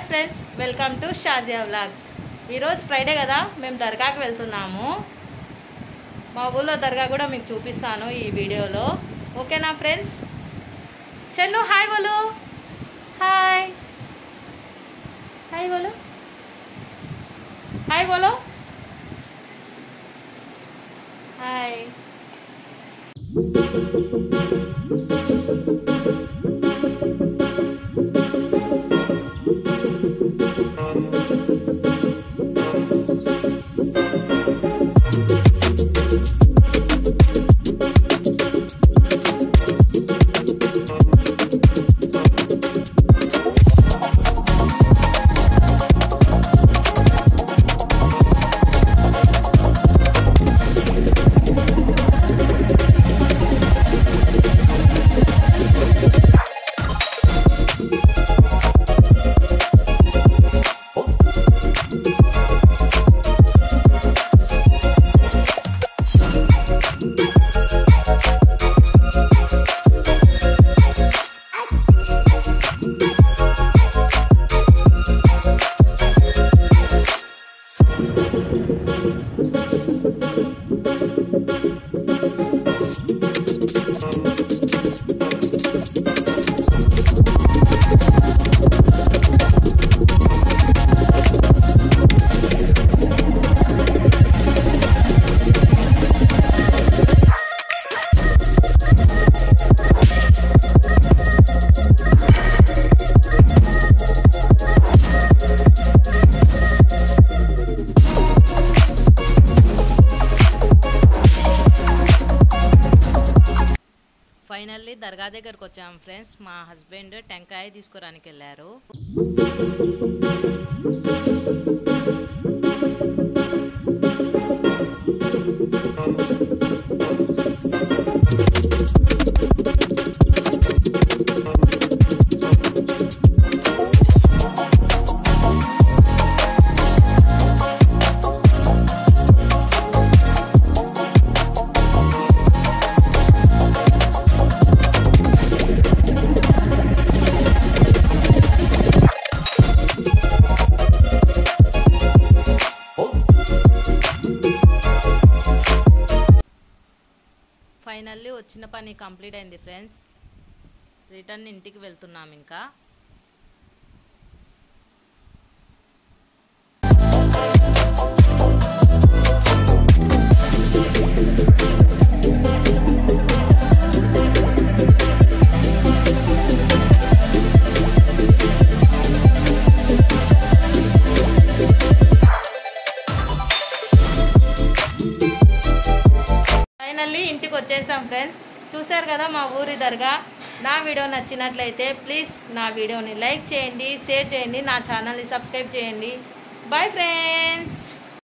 friends welcome to Shazia vlogs ఈరోజు Friday కదా మేము దర్గాకి వెళ్తున్నాము మా ఊళ్ళో దర్గా కూడా మీకు చూపిస్తాను ఈ వీడియోలో ఓకేనా ఫ్రెండ్స్ షన్ను హాయ్ బోలు హాయ్ హాయ్ బోలు హాయ్ బోలో హాయ్ ఫైనల్లీ దర్గా దగ్గరకు వచ్చాము ఫ్రెండ్స్ మా హస్బెండ్ టెంకాయ తీసుకురానికి వెళ్ళారు ఫైనల్లీ వచ్చిన పని కంప్లీట్ అయింది ఫ్రెండ్స్ రిటర్న్ ఇంటికి వెళ్తున్నాం ఇంకా ఫైనల్లీ ఇంటికి వచ్చేసాం ఫ్రెండ్స్ చూశారు కదా మా ఊరి దర్గా నా వీడియో నచ్చినట్లయితే ప్లీజ్ నా వీడియోని లైక్ చేయండి షేర్ చేయండి నా ఛానల్ని సబ్స్క్రైబ్ చేయండి బాయ్ ఫ్రెండ్స్